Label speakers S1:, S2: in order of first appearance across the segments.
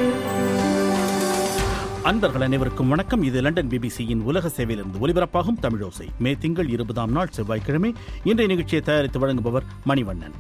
S1: அன்பர்கள் அனைவருக்கும் வணக்கம் இது லண்டன் பிபிசியின் உலக சேவையிலிருந்து ஒலிபரப்பாகும் தமிழோசை மே திங்கள் இருபதாம் நாள் செவ்வாய்க்கிழமை இன்றைய நிகழ்ச்சியை தயாரித்து வழங்குபவர் மணிவண்ணன்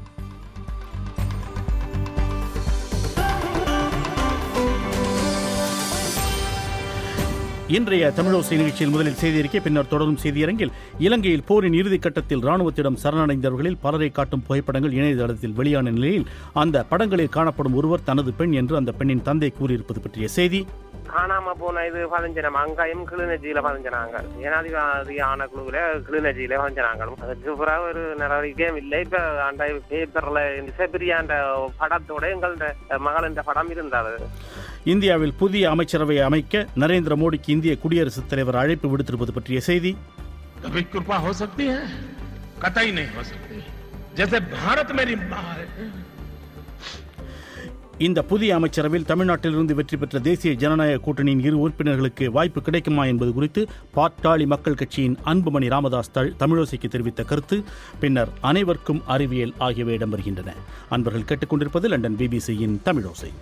S1: இன்றைய தமிழோசை நிகழ்ச்சியில் முதலில் செய்தியிருக்கை பின்னர் தொடரும் செய்தியரங்கில் இலங்கையில் போரின் இறுதிக் கட்டத்தில் ராணுவத்திடம் சரணடைந்தவர்களில் பலரை காட்டும் புகைப்படங்கள் இணையதளத்தில் வெளியான நிலையில் அந்த படங்களில் காணப்படும் ஒருவர் தனது பெண் என்று அந்த பெண்ணின் தந்தை கூறியிருப்பது பற்றிய செய்தி
S2: காணாம போன இது பதிஞ்சனம் அங்காயும் கிளிநொச்சியில பதிஞ்சனாங்க ஏனாதிபதியான குழுவில கிளிநொச்சியில பதிஞ்சனாங்க அதுக்கு பிறகு ஒரு நடவடிக்கையும் இல்லை இப்ப அந்த பேப்பர்ல இசைப்பிரியாண்ட படத்தோட எங்களோட மகளின் படம் இருந்தது
S1: இந்தியாவில் புதிய அமைச்சரவையை அமைக்க நரேந்திர மோடிக்கு இந்திய குடியரசுத் தலைவர் அழைப்பு விடுத்திருப்பது பற்றிய செய்தி
S3: कभी कृपा हो सकती है कतई नहीं हो सकती जैसे भारत मेरी माँ है
S1: இந்த புதிய அமைச்சரவையில் தமிழ்நாட்டிலிருந்து வெற்றி பெற்ற தேசிய ஜனநாயக கூட்டணியின் இரு உறுப்பினர்களுக்கு வாய்ப்பு கிடைக்குமா என்பது குறித்து பாட்டாளி மக்கள் கட்சியின் அன்புமணி ராமதாஸ் த- தமிழோசைக்கு தெரிவித்த கருத்து பின்னர் அனைவருக்கும் அறிவியல் ஆகியவை இடம்பெறுகின்றன அன்பர்கள் கேட்டுக்கொண்டிருப்பது லண்டன் பிபிசியின் தமிழோசை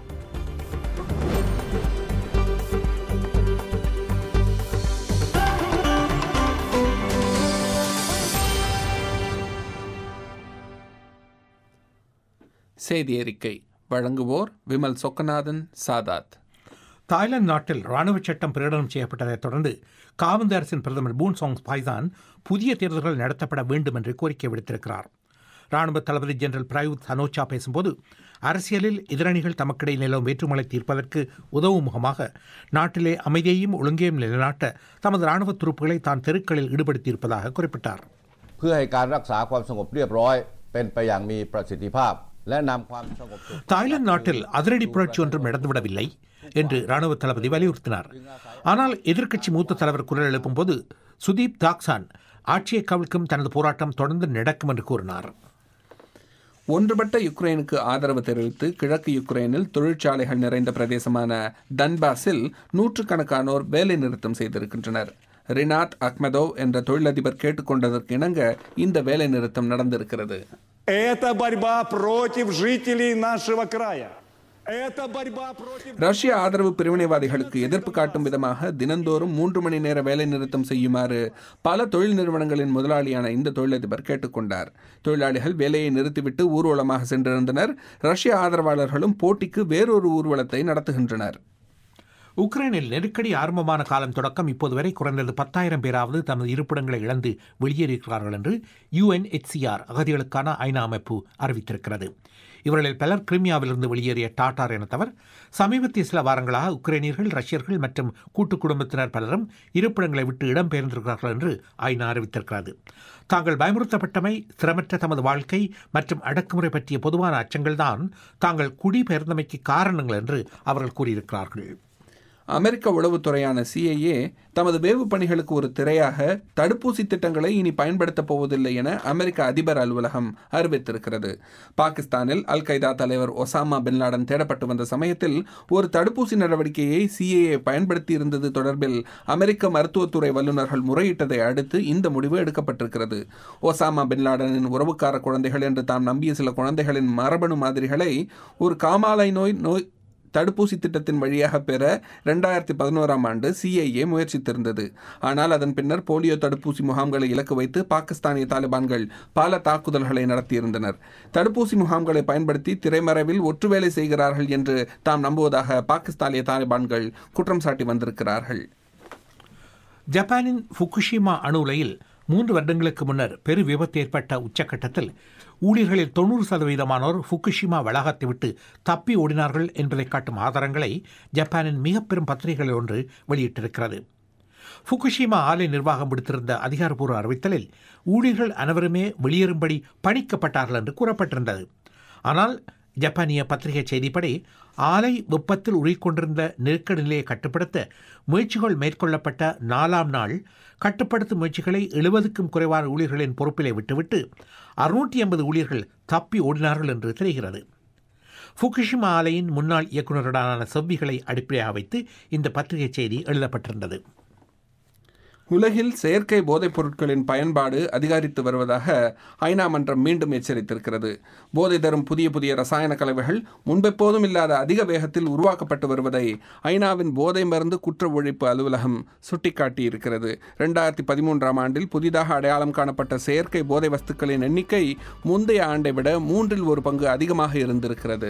S4: செய்தி அறிக்கை வழங்குவோர் விமல் சொக்கநாதன் சாதாத்
S5: தாய்லாந்து நாட்டில் ராணுவ சட்டம் பிரகடனம் செய்யப்பட்டதைத் தொடர்ந்து காவந்து அரசின் பிரதமர் பூன் சாங் பாய்தான் புதிய தேர்தல்கள் நடத்தப்பட வேண்டும் என்று கோரிக்கை விடுத்திருக்கிறார் ராணுவ தளபதி ஜெனரல் பிரயுத் ஹனோச்சா பேசும்போது அரசியலில் எதிரணிகள் தமக்கிடையில் நிலவும் வேற்றுமலை தீர்ப்பதற்கு உதவும் முகமாக நாட்டிலே அமைதியையும் ஒழுங்கையும் நிலைநாட்ட தமது ராணுவ துருப்புகளை தான் தெருக்களில் ஈடுபடுத்தியிருப்பதாக குறிப்பிட்டார்
S6: เพื่อให้การรักษาความสงบเรียบร้อย เป็นไปอย่างมีประสิทธิภาพ และนำความสงบสุข
S5: தாய்லாந்து நாட்டில் அதிரடி புரட்சி ஒன்றும் நடந்துவிடவில்லை என்று ராணுவ தளபதி வலியுறுத்தினார் ஆனால் எதிர்க்கட்சி மூத்த தலைவர் குரல் எழுப்பும்போது சுதீப் தாக்சான் ஆட்சியை கவிழ்க்கும் தனது போராட்டம் தொடர்ந்து நடக்கும் என்று கூறினார்
S4: ஒன்றுபட்ட யுக்ரைனுக்கு ஆதரவு தெரிவித்து கிழக்கு யுக்ரைனில் தொழிற்சாலைகள் நிறைந்த பிரதேசமான டன்பாஸில் நூற்றுக்கணக்கானோர் வேலை நிறுத்தம் செய்திருக்கின்றனர் ரினாட் அக்மதோவ் என்ற தொழிலதிபர் கேட்டுக்கொண்டதற்கு இணங்க இந்த வேலை நிறுத்தம் நடந்திருக்கிறது
S7: Это борьба против жителей нашего края. Это борьба против...
S4: ரஷ்ய ஆதரவு பிரிவினைவாதிகளுக்கு எதிர்ப்பு காட்டும் விதமாக தினந்தோறும் மூன்று மணி நேர வேலை நிறுத்தம் செய்யுமாறு பல தொழில் நிறுவனங்களின் முதலாளியான இந்த தொழிலதிபர் கேட்டுக்கொண்டார் தொழிலாளிகள் வேலையை நிறுத்திவிட்டு ஊர்வலமாக சென்றிருந்தனர் ரஷ்ய ஆதரவாளர்களும் போட்டிக்கு வேறொரு ஊர்வலத்தை நடத்துகின்றனர்
S5: உக்ரைனில் நெருக்கடி ஆரம்பமான காலம் தொடக்கம் இப்போது வரை குறைந்தது பத்தாயிரம் பேராவது தமது இருப்பிடங்களை இழந்து வெளியேறியிருக்கிறார்கள் என்று யுஎன்ஹெச்சிஆர் அகதிகளுக்கான ஐநா அமைப்பு அறிவித்திருக்கிறது இவர்களில் பலர் கிரிமியாவிலிருந்து வெளியேறிய டாட்டார் இனத்தவர் சமீபத்திய சில வாரங்களாக உக்ரைனியர்கள் ரஷ்யர்கள் மற்றும் கூட்டு குடும்பத்தினர் பலரும் இருப்பிடங்களை விட்டு இடம்பெயர்ந்திருக்கிறார்கள் என்று ஐநா அறிவித்திருக்கிறது தாங்கள் பயமுறுத்தப்பட்டமை ஸ்திரமற்ற தமது வாழ்க்கை மற்றும் அடக்குமுறை பற்றிய பொதுவான அச்சங்கள்தான் தாங்கள் குடிபெயர்ந்தமைக்கு காரணங்கள் என்று அவர்கள் கூறியிருக்கிறார்கள்
S4: அமெரிக்க உளவுத்துறையான சிஐஏ தமது வேவு பணிகளுக்கு ஒரு திரையாக தடுப்பூசி திட்டங்களை இனி பயன்படுத்தப் போவதில்லை என அமெரிக்க அதிபர் அலுவலகம் அறிவித்திருக்கிறது பாகிஸ்தானில் அல் கைதா தலைவர் ஒசாமா பின் லாடன் தேடப்பட்டு வந்த சமயத்தில் ஒரு தடுப்பூசி நடவடிக்கையை சிஏஏ பயன்படுத்தி இருந்தது தொடர்பில் அமெரிக்க மருத்துவத்துறை வல்லுநர்கள் முறையிட்டதை அடுத்து இந்த முடிவு எடுக்கப்பட்டிருக்கிறது ஒசாமா பின் லாடனின் உறவுக்கார குழந்தைகள் என்று தாம் நம்பிய சில குழந்தைகளின் மரபணு மாதிரிகளை ஒரு காமாலை நோய் நோய் தடுப்பூசி திட்டத்தின் வழியாக பெற ரெண்டாயிரத்தி பதினோராம் ஆண்டு சிஐஏ முயற்சித்திருந்தது ஆனால் அதன் பின்னர் போலியோ தடுப்பூசி முகாம்களை இலக்கு வைத்து பாகிஸ்தானிய தாலிபான்கள் பல தாக்குதல்களை நடத்தியிருந்தனர் தடுப்பூசி முகாம்களை பயன்படுத்தி திரைமறைவில் ஒற்றுவேலை செய்கிறார்கள் என்று தாம் நம்புவதாக பாகிஸ்தானிய தாலிபான்கள் குற்றம் சாட்டி வந்திருக்கிறார்கள்
S5: ஜப்பானின் ஃபுகுஷிமா அணு உலையில் மூன்று வருடங்களுக்கு முன்னர் பெரு விபத்து ஏற்பட்ட உச்சக்கட்டத்தில் ஊழியர்களில் தொண்ணூறு சதவீதமானோர் ஃபுகுஷிமா வளாகத்தை விட்டு தப்பி ஓடினார்கள் என்பதை காட்டும் ஆதாரங்களை ஜப்பானின் மிக பெரும் பத்திரிகைகளில் ஒன்று வெளியிட்டிருக்கிறது ஃபுகுஷிமா ஆலை நிர்வாகம் விடுத்திருந்த அதிகாரப்பூர்வ அறிவித்தலில் ஊழியர்கள் அனைவருமே வெளியேறும்படி பணிக்கப்பட்டார்கள் என்று கூறப்பட்டிருந்தது ஆனால் ஜப்பானிய பத்திரிகை செய்திப்படி ஆலை வெப்பத்தில் உருகிக்கொண்டிருந்த நெருக்கடி நிலையை கட்டுப்படுத்த முயற்சிகள் மேற்கொள்ளப்பட்ட நாலாம் நாள் கட்டுப்படுத்தும் முயற்சிகளை எழுபதுக்கும் குறைவான ஊழியர்களின் பொறுப்பிலே விட்டுவிட்டு அறுநூற்றி ஐம்பது ஊழியர்கள் தப்பி ஓடினார்கள் என்று தெரிகிறது ஃபுகுஷிமா ஆலையின் முன்னாள் இயக்குநருடனான செவ்விகளை அடிப்படையாக வைத்து இந்த பத்திரிகை செய்தி எழுதப்பட்டிருந்தது
S4: உலகில் செயற்கை போதைப் பொருட்களின் பயன்பாடு அதிகரித்து வருவதாக ஐநா மன்றம் மீண்டும் எச்சரித்திருக்கிறது போதை தரும் புதிய புதிய ரசாயன கலவைகள் முன்பெப்போதும் இல்லாத அதிக வேகத்தில் உருவாக்கப்பட்டு வருவதை ஐநாவின் போதை மருந்து குற்ற ஒழிப்பு அலுவலகம் சுட்டிக்காட்டியிருக்கிறது ரெண்டாயிரத்தி பதிமூன்றாம் ஆண்டில் புதிதாக அடையாளம் காணப்பட்ட செயற்கை போதை வஸ்துக்களின் எண்ணிக்கை முந்தைய ஆண்டை விட மூன்றில் ஒரு பங்கு அதிகமாக இருந்திருக்கிறது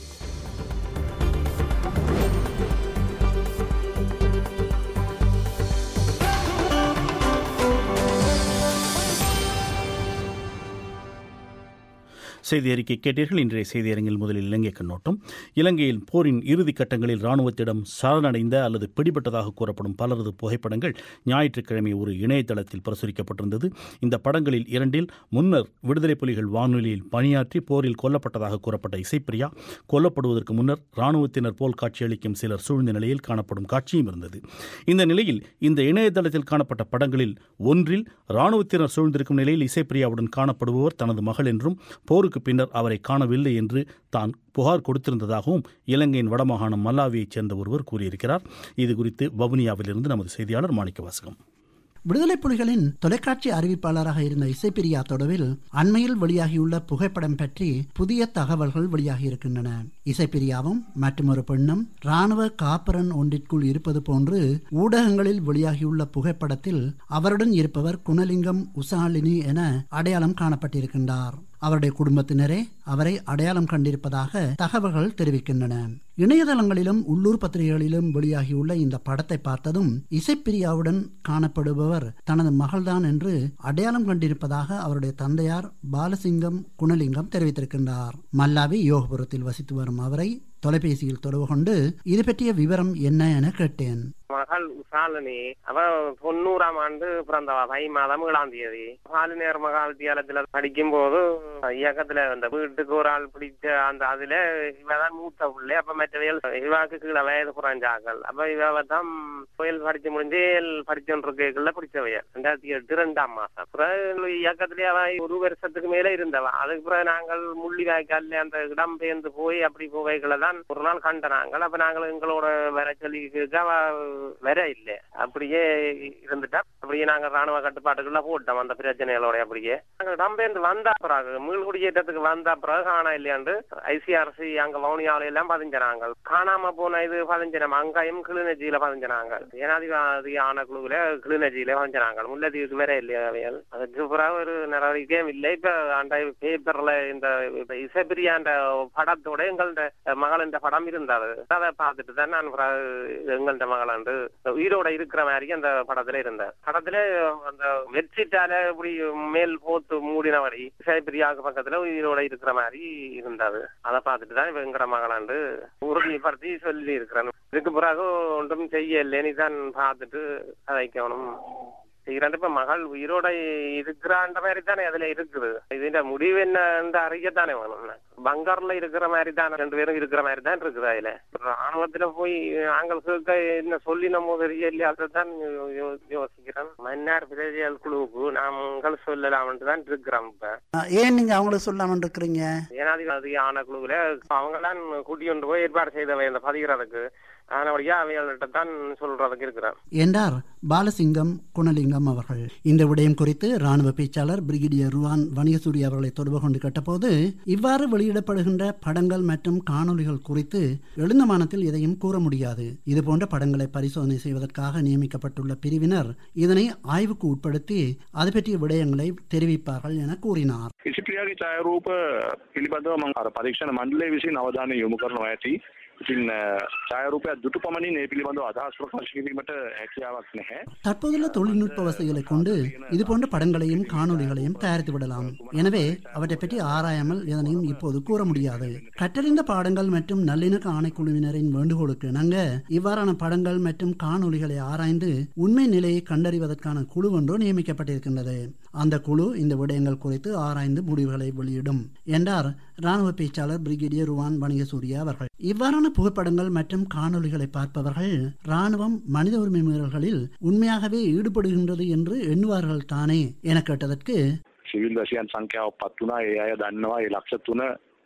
S1: செய்தி அறிக்கை கேட்டீர்கள் இன்றைய செய்தியரங்கில் முதலில் இலங்கை கண்ணோட்டம் இலங்கையில் போரின் இறுதி கட்டங்களில் இராணுவத்திடம் சரணடைந்த அல்லது பிடிபட்டதாக கூறப்படும் பலரது புகைப்படங்கள் ஞாயிற்றுக்கிழமை ஒரு இணையதளத்தில் பிரசுரிக்கப்பட்டிருந்தது இந்த படங்களில் இரண்டில் முன்னர் விடுதலை புலிகள் வானொலியில் பணியாற்றி போரில் கொல்லப்பட்டதாக கூறப்பட்ட இசைப்பிரியா கொல்லப்படுவதற்கு முன்னர் இராணுவத்தினர் போல் காட்சியளிக்கும் சிலர் சூழ்ந்த நிலையில் காணப்படும் காட்சியும் இருந்தது இந்த நிலையில் இந்த இணையதளத்தில் காணப்பட்ட படங்களில் ஒன்றில் இராணுவத்தினர் சூழ்ந்திருக்கும் நிலையில் இசைப்பிரியாவுடன் காணப்படுபவர் தனது மகள் என்றும் போருக்கு பின்னர் அவரை காணவில்லை என்று தான் புகார் கொடுத்திருந்ததாகவும் இலங்கையின் வடமாகாணம் மல்லாவியைச் சேர்ந்த ஒருவர் கூறியிருக்கிறார் இது குறித்து வவுனியாவிலிருந்து நமது செய்தியாளர் மாணிக்க வாசகம்
S8: விடுதலை புலிகளின் தொலைக்காட்சி அறிவிப்பாளராக இருந்த இசைப்பிரியா தொடர்பில் அண்மையில் வெளியாகியுள்ள புகைப்படம் பற்றி புதிய தகவல்கள் வெளியாகி இருக்கின்றன இசைப்பிரியாவும் மற்றும் ஒரு பெண்ணும் ராணுவ காப்பரன் ஒன்றிற்குள் இருப்பது போன்று ஊடகங்களில் வெளியாகியுள்ள புகைப்படத்தில் அவருடன் இருப்பவர் குணலிங்கம் உசாலினி என அடையாளம் காணப்பட்டிருக்கின்றார் அவருடைய குடும்பத்தினரே அவரை அடையாளம் கண்டிருப்பதாக தகவல்கள் தெரிவிக்கின்றன இணையதளங்களிலும் உள்ளூர் பத்திரிகைகளிலும் வெளியாகியுள்ள இந்த படத்தை பார்த்ததும் இசைப்பிரியாவுடன் காணப்படுபவர் தனது மகள்தான் என்று அடையாளம் கண்டிருப்பதாக அவருடைய தந்தையார் பாலசிங்கம் குணலிங்கம் தெரிவித்திருக்கின்றார் மல்லாவி யோகபுரத்தில் வசித்து வரும் அவரை தொலைபேசியில் தொடர்பு கொண்டு இது பற்றிய விவரம் என்ன என கேட்டேன்
S2: மகள் உஷாலினி அவ தொண்ணூறாம் ஆண்டு பிறந்தவா தை மாதம் ஏழாம் தேதி பாலினேர் மகா வித்தியாலயத்துல படிக்கும் போது இயக்கத்துல அந்த வீட்டுக்கு ஒரு ஆள் பிடிச்ச அந்த அதுல இவதான் மூத்த பிள்ளை அப்ப மற்றவைகள் இவாக்கு கீழே வயது குறைஞ்சாக்கள் அப்ப இவ தான் புயல் படிச்சு முடிஞ்சு படிச்சோன்றிருக்கல பிடிச்சவைய ரெண்டாயிரத்தி எட்டு ரெண்டாம் மாசம் அப்புறம் இயக்கத்திலே அவ ஒரு வருஷத்துக்கு மேல இருந்தவா அதுக்கு பிறகு நாங்கள் முள்ளி வாய்க்கால்ல அந்த இடம் பெயர்ந்து போய் அப்படி போவைகளை தான் ஒரு நாள் கண்ட நாங்கள் அப்ப நாங்கள் எங்களோட வர சொல்லி கேட்க அவ வர இல்லை அப்படியே இருந்துட்டா அப்படியே நாங்க ராணுவ கட்டுப்பாட்டுக்குள்ள போட்டோம் அந்த பிரச்சனைகளோட அப்படியே நாங்க இடம்பெயர்ந்து வந்த பிறகு மீள்குடியேற்றத்துக்கு வந்த பிறகு காணா இல்லையாண்டு ஐசிஆர்சி அங்க வவுனியாவில எல்லாம் பதிஞ்சனாங்க காணாம போன இது பதிஞ்சனம் அங்காயும் கிளிநொச்சியில பதிஞ்சனாங்க ஏனாதிபதி ஆன குழுவில கிளிநொச்சியில பதிஞ்சனாங்க முல்லத்தீவுக்கு வேற இல்லையா அவைகள் அதுக்கு பிறகு ஒரு நடவடிக்கையும் இல்லை இப்ப அந்த பேப்பர்ல இந்த இசைப்பிரியாண்ட படத்தோட எங்கள்ட மகள் இந்த படம் இருந்தது அதை பார்த்துட்டு தான் நான் எங்கள்ட மகளாண்டு உயிரோட இருக்கிற மாதிரி அந்த படத்துல இருந்தார் படத்துல அந்த வெற்றிட்டால இப்படி மேல் போத்து மூடினவரை இசைப்பிரியாவுக்கு பக்கத்துல உயிரோட இருக்கிற மாதிரி இருந்தாரு அதை பார்த்துட்டு தான் இப்ப எங்கட மகளாண்டு உறுதிப்படுத்தி சொல்லி இருக்கிறேன் இதுக்கு பிறகு ஒன்றும் செய்யல நீ தான் பார்த்துட்டு வைக்கணும் செய்யறான் இப்ப மகள் உயிரோட இருக்கிறான்ற மாதிரி தானே அதுல இருக்குது இதுன்ற முடிவு என்ன அறியத்தானே வேணும் பங்கர்ல இருக்கிற மாதிரி தான் ரெண்டு பேரும் இருக்கிற மாதிரி தான் இருக்குது அதுல ராணுவத்துல போய் நாங்கள் கேட்க என்ன சொல்லி நம்ம தெரியல அதுதான் யோசிக்கிறேன் மன்னார் பிரஜைகள் குழுவுக்கு நாங்கள் சொல்லலாம்னு தான் இருக்கிறோம் இப்ப
S8: ஏன் நீங்க அவங்களுக்கு சொல்லாம இருக்கிறீங்க
S2: ஏனாதிபதி ஆன குழுவுல அவங்கெல்லாம் கூட்டி கொண்டு போய் ஏற்பாடு செய்தவை இந்த பதிகிறதுக்கு ஆனபடியா அவைகள்கிட்ட தான் சொல்றதுக்கு இருக்கிறார்
S8: என்றார் பாலசிங்கம் குணலிங்கம் அவர்கள் இந்த விடயம் குறித்து ராணுவ பேச்சாளர் பிரிகேடியர் ருவான் வணிகசூரி அவர்களை தொடர்பு கொண்டு கேட்டபோது இவ்வாறு வெளியிடப்படுகின்ற படங்கள் மற்றும் காணொலிகள் குறித்து எழுந்தமானத்தில் எதையும் கூற முடியாது இதுபோன்ற படங்களை பரிசோதனை செய்வதற்காக நியமிக்கப்பட்டுள்ள பிரிவினர் இதனை ஆய்வுக்கு உட்படுத்தி அது பற்றிய விடயங்களை தெரிவிப்பார்கள் என கூறினார்
S9: ඉසිප්‍රියාගේ ඡායරූප පිළිබඳව මම අර පරීක්ෂණ මණ්ඩලය විසින් අවධානය යොමු කරනවා ඇති. ඉතින් ඡායරූපයක් දුටු පමණින් ඒ පිළිබඳව අදහස් ප්‍රකාශ කිරීමට හැකියාවක් නැහැ.
S8: தற்போதுள்ள தொழில்நுட்ப வசதிகளை கொண்டு இதுபோன்ற படங்களையும் காணொலிகளையும் தயாரித்து விடலாம் எனவே அவற்றை பற்றி ஆராயாமல் எதனையும் இப்போது கூற முடியாது கற்றறிந்த பாடங்கள் மற்றும் நல்லிணக்க ஆணைக்குழுவினரின் வேண்டுகோளுக்கு இணங்க இவ்வாறான படங்கள் மற்றும் காணொலிகளை ஆராய்ந்து உண்மை நிலையை கண்டறிவதற்கான குழு ஒன்று நியமிக்கப்பட்டிருக்கின்றது அந்த குழு இந்த விடயங்கள் குறித்து ஆராய்ந்து முடிவுகளை வெளியிடும் என்றார் ராணுவ பேச்சாளர் பிரிகேடியர் ருவான் வணிகசூரியா அவர்கள் இவ்வாறான புகைப்படங்கள் மற்றும் காணொலிகளை பார்ப்பவர்கள் ராணுவம் மனித உரிமை மீறல்களில் உண்மையாகவே ஈடுபடுகின்றது என்று எண்ணுவார்கள் தானே என கேட்டதற்கு
S9: සිවිල් වැසියන් සංඛ්‍යාව පත් වුණා ඒ අය දන්නවා ඒ ලක්ෂ තුන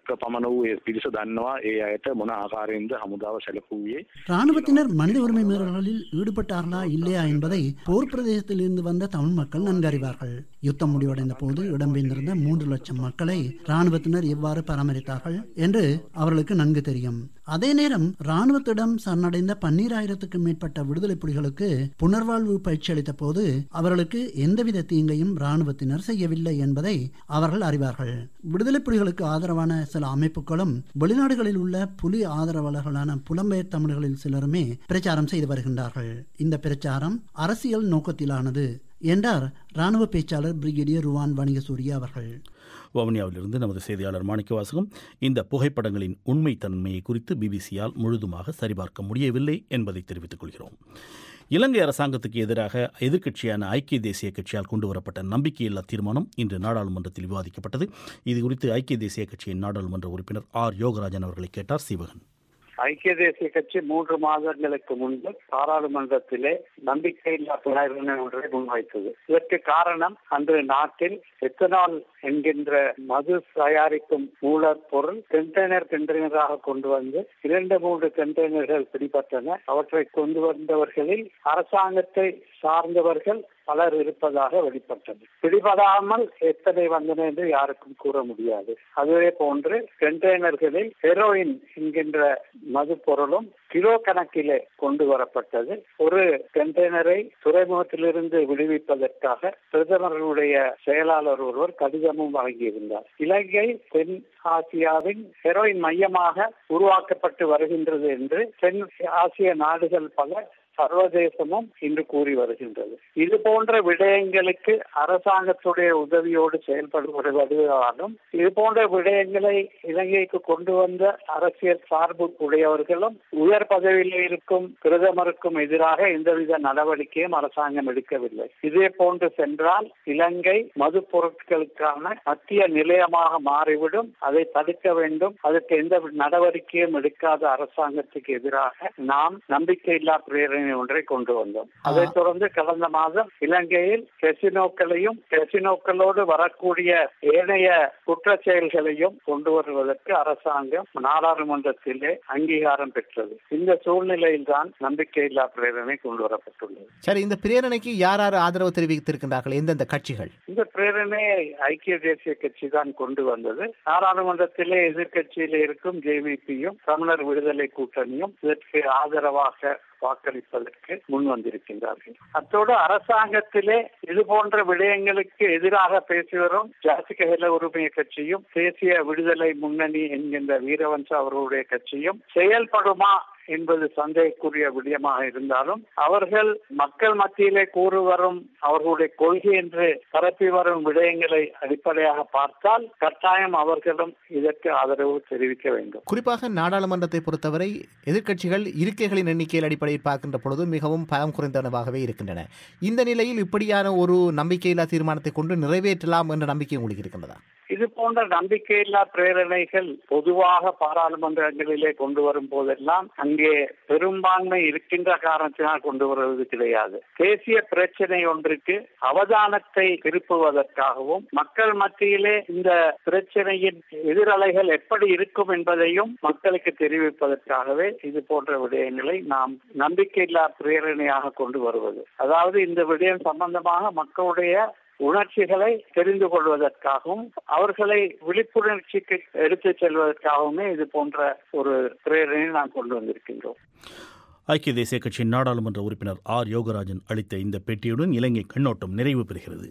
S9: පමණ වූ ඒ පිරිස දන්නවා ඒ අයට මොන ආකාරයෙන්ද හමුදාව සැලකුවේ
S8: ராணுவத்தினர் மனித உரிமை மீறல்களில் ஈடுபட்டார்களா இல்லையா என்பதை போர் பிரதேசத்தில் இருந்து வந்த தமிழ் மக்கள் நன்கு அறிவார்கள் யுத்தம் முடிவடைந்த போது இடம்பெயர்ந்திருந்த மூன்று லட்சம் மக்களை ராணுவத்தினர் எவ்வாறு பராமரித்தார்கள் என்று அவர்களுக்கு நன்கு தெரியும் அதே நேரம் ராணுவத்திடம் சரணடைந்த பன்னீராயிரத்துக்கும் மேற்பட்ட விடுதலை புலிகளுக்கு புனர்வாழ்வு பயிற்சி அளித்த போது அவர்களுக்கு எந்தவித தீங்கையும் ராணுவத்தினர் செய்யவில்லை என்பதை அவர்கள் அறிவார்கள் விடுதலை புலிகளுக்கு ஆதரவான சில அமைப்புகளும் வெளிநாடுகளில் உள்ள புலி ஆதரவாளர்களான புலம்பெயர் தமிழர்களில் சிலருமே பிரச்சாரம் செய்து வருகின்றார்கள் இந்த பிரச்சாரம் அரசியல் நோக்கத்திலானது என்றார் ராணுவ பேச்சாளர் பிரிகேடியர் ருவான் வணிகசூரிய அவர்கள்
S1: வவுனியாவிலிருந்து நமது செய்தியாளர் மாணிக்கவாசகம் இந்த புகைப்படங்களின் உண்மைத்தன்மையை குறித்து பிபிசியால் முழுதுமாக சரிபார்க்க முடியவில்லை என்பதை தெரிவித்துக் கொள்கிறோம் இலங்கை அரசாங்கத்துக்கு எதிராக எதிர்க்கட்சியான ஐக்கிய தேசிய கட்சியால் கொண்டுவரப்பட்ட நம்பிக்கையில்லா தீர்மானம் இன்று நாடாளுமன்றத்தில் விவாதிக்கப்பட்டது இது குறித்து ஐக்கிய தேசிய கட்சியின் நாடாளுமன்ற உறுப்பினர் ஆர் யோகராஜன் அவர்களை கேட்டார் சிவகன்
S10: ஐக்கிய தேசிய கட்சி மூன்று மாதங்களுக்கு முன்பு பாராளுமன்றத்திலே நம்பிக்கையில்லா பிரேரணை ஒன்றை முன்வைத்தது இதற்கு காரணம் அன்று நாட்டில் எத்தனால் என்கின்ற மது தயாரிக்கும் மூலப்பொருள் கண்டெய்னர் கண்டெய்னராக கொண்டு வந்து இரண்டு மூன்று கண்டெய்னர்கள் பிடிபட்டன அவற்றை கொண்டு வந்தவர்களில் அரசாங்கத்தை சார்ந்தவர்கள் பலர் இருப்பதாக வெளிப்பட்டது பிடிபடாமல் எத்தனை வந்தன என்று யாருக்கும் கூற முடியாது அதுவே போன்று கண்டெய்னர்களில் ஹெரோயின் என்கின்ற மது பொருளும் கிலோ கணக்கிலே கொண்டு வரப்பட்டது ஒரு கண்டெய்னரை துறைமுகத்திலிருந்து விடுவிப்பதற்காக பிரதமர்களுடைய செயலாளர் ஒருவர் கடிதமும் வழங்கியிருந்தார் இலங்கை தென் ஆசியாவின் ஹெரோயின் மையமாக உருவாக்கப்பட்டு வருகின்றது என்று தென் ஆசிய நாடுகள் பல சர்வதேசமும் இன்று கூறி வருகின்றது இது போன்ற விடயங்களுக்கு அரசாங்கத்துடைய உதவியோடு செயல்படுவதாலும் இது போன்ற விடயங்களை இலங்கைக்கு கொண்டு வந்த அரசியல் சார்பு உடையவர்களும் உயர் பதவியில் இருக்கும் பிரதமருக்கும் எதிராக எந்தவித நடவடிக்கையும் அரசாங்கம் எடுக்கவில்லை இதே போன்று சென்றால் இலங்கை மது பொருட்களுக்கான மத்திய நிலையமாக மாறிவிடும் அதை தடுக்க வேண்டும் அதற்கு எந்த நடவடிக்கையும் எடுக்காத அரசாங்கத்துக்கு எதிராக நாம் நம்பிக்கையில்லா பிரேரணை ஒன்றை கொண்டு வந்தோம் அதைத் தொடர்ந்து கடந்த மாதம் இலங்கையில் கெசினோக்களையும் கெசினோக்களோடு வரக்கூடிய ஏனைய குற்ற செயல்களையும் கொண்டு வருவதற்கு அரசாங்கம் நாடாளுமன்றத்திலே அங்கீகாரம் பெற்றது இந்த சூழ்நிலையில் தான் நம்பிக்கையில்லா பிரேரணை கொண்டு வரப்பட்டுள்ளது
S11: சரி இந்த பிரேரணைக்கு யார் யார் ஆதரவு தெரிவித்திருக்கின்றார்கள் எந்தெந்த கட்சிகள்
S10: இந்த பிரேரணையை ஐக்கிய தேசிய கட்சி தான் கொண்டு வந்தது நாடாளுமன்றத்திலே எதிர்கட்சியில இருக்கும் ஜேவிபியும் தமிழர் விடுதலை கூட்டணியும் இதற்கு ஆதரவாக வாக்களிப்பதற்கு முன் வந்திருக்கின்றார்கள் அத்தோடு அரசாங்கத்திலே இது போன்ற விடயங்களுக்கு எதிராக பேசி வரும் ஜாசிக ஹெல உரிமை கட்சியும் தேசிய விடுதலை முன்னணி என்கின்ற வீரவன்ச அவர்களுடைய கட்சியும் செயல்படுமா என்பது சந்தேகக்குரிய விடயமாக இருந்தாலும் அவர்கள் மக்கள் மத்தியிலே கூறு வரும் அவர்களுடைய கொள்கை என்று பரப்பி வரும் விடயங்களை அடிப்படையாக பார்த்தால் கட்டாயம் அவர்களும் இதற்கு ஆதரவு தெரிவிக்க வேண்டும்
S11: குறிப்பாக நாடாளுமன்றத்தை பொறுத்தவரை எதிர்க்கட்சிகள் இருக்கைகளின் எண்ணிக்கையில் அடிப்படையில் பார்க்கின்ற பொழுது மிகவும் பலம் குறைந்தனவாகவே இருக்கின்றன இந்த நிலையில் இப்படியான ஒரு நம்பிக்கையில்லா தீர்மானத்தை கொண்டு நிறைவேற்றலாம் என்ற நம்பிக்கை உங்களுக்கு இருக்கின்றதா
S10: இது போன்ற நம்பிக்கையில்லா பிரேரணைகள் பொதுவாக பாராளுமன்றங்களிலே கொண்டு வரும் போதெல்லாம் அங்கே பெரும்பான்மை இருக்கின்ற காரணத்தினால் கொண்டு வருவது கிடையாது தேசிய பிரச்சனை ஒன்றுக்கு அவதானத்தை திருப்புவதற்காகவும் மக்கள் மத்தியிலே இந்த பிரச்சனையின் எதிரலைகள் எப்படி இருக்கும் என்பதையும் மக்களுக்கு தெரிவிப்பதற்காகவே இது போன்ற விடயங்களை நாம் நம்பிக்கையில்லா பிரேரணையாக கொண்டு வருவது அதாவது இந்த விடயம் சம்பந்தமாக மக்களுடைய உணர்ச்சிகளை தெரிந்து கொள்வதற்காகவும் அவர்களை விழிப்புணர்ச்சிக்கு எடுத்துச் செல்வதற்காகவுமே இது போன்ற ஒரு பிரேரணை நாம் கொண்டு வந்திருக்கின்றோம்
S1: ஐக்கிய தேசிய கட்சியின் நாடாளுமன்ற உறுப்பினர் ஆர் யோகராஜன் அளித்த இந்த பேட்டியுடன் இலங்கை கண்ணோட்டம் நிறைவு பெறுகிறது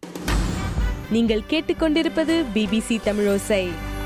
S12: நீங்கள் கேட்டுக்கொண்டிருப்பது பிபிசி தமிழோசை